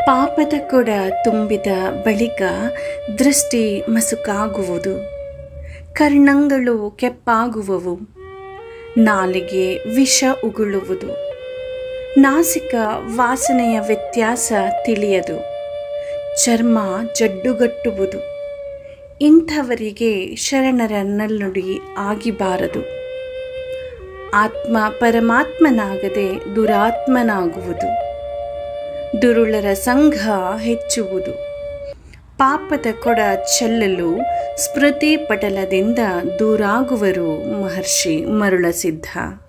ಪಾಪದ ಕೊಡ ತುಂಬಿದ ಬಳಿಕ ದೃಷ್ಟಿ ಮಸುಕಾಗುವುದು ಕರ್ಣಂಗಳು ಕೆಪ್ಪಾಗುವವು ನಾಲಿಗೆ ವಿಷ ಉಗುಳುವುದು ನಾಸಿಕ ವಾಸನೆಯ ವ್ಯತ್ಯಾಸ ತಿಳಿಯದು ಚರ್ಮ ಜಡ್ಡುಗಟ್ಟುವುದು ಇಂಥವರಿಗೆ ಶರಣರ ನಲ್ನುಡಿ ಆಗಿಬಾರದು ಆತ್ಮ ಪರಮಾತ್ಮನಾಗದೆ ದುರಾತ್ಮನಾಗುವುದು ದುರುಳರ ಸಂಘ ಹೆಚ್ಚುವುದು ಪಾಪದ ಕೊಡ ಚೆಲ್ಲಲು ಸ್ಮೃತಿ ಪಟಲದಿಂದ ದೂರಾಗುವರು ಮಹರ್ಷಿ ಮರುಳಸಿದ್ಧ